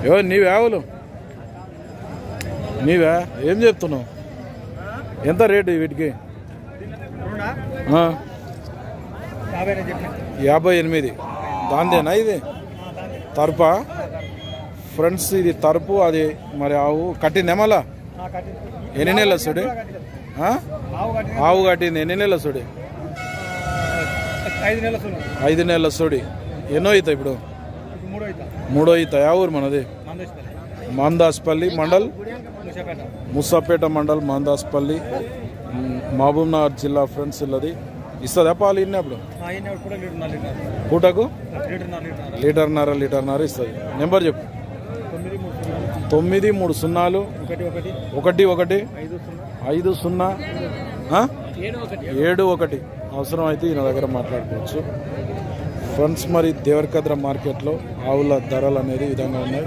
ఏవో నీవే ఆవులు నీవే ఏం చెప్తున్నావు ఎంత రేటు వీటికి ఆ, యాభై ఎనిమిది దాందేనా ఇది తరుపా ఫ్రెండ్స్ ఇది తరుపు అది మరి ఆవు కట్టింది మళ్ళా ఎన్ని నెలల సుడి ఆ? ఆవు కట్టింది ఎన్ని నెలల సుడి ఐదు నెలల సున్నా ఐదు నెలల సుడి ఎన్నో అవుతాయి ఇప్పుడు ఇప్పుడు మూడో అవుతా మూడో అవుతా యా ఊరు మనది మందేశ్వరి మాందాస్పల్లి మండల్ ముషాపేట ముసాపేట మండల్ మాందాస్పల్లి మ్, మహబూబ్ నగర్ జిల్లా ఫ్రెండ్స్ ఇల్లది ఇస్తుందా పాలు ఇన్ని అప్పుడు అయిన కూడా లీటర్న్నర లీటర్ పూటకు లీటర్న్నర లీటర్ లీటర్న్నర లీటర్న్నర ఇస్తుంది నెంబర్ చెప్పు తొమ్మిది మూడు సున్నా తొమ్మిది మూడు సున్నాలు ఒకటి ఒకటి ఒకటి ఒకటి ఐదు సున్నా ఐదు సున్నా ఆ? ఏడు ఒకటి ఏడు ఒకటి అవసరం అయితే ఈయన దగ్గర మాట్లాడుకోవచ్చు ఫ్రెండ్స్ మరి దేవరకద్ర మార్కెట్లో ఆవుల ధరలు అనేది ఈ విధంగా ఉన్నాయి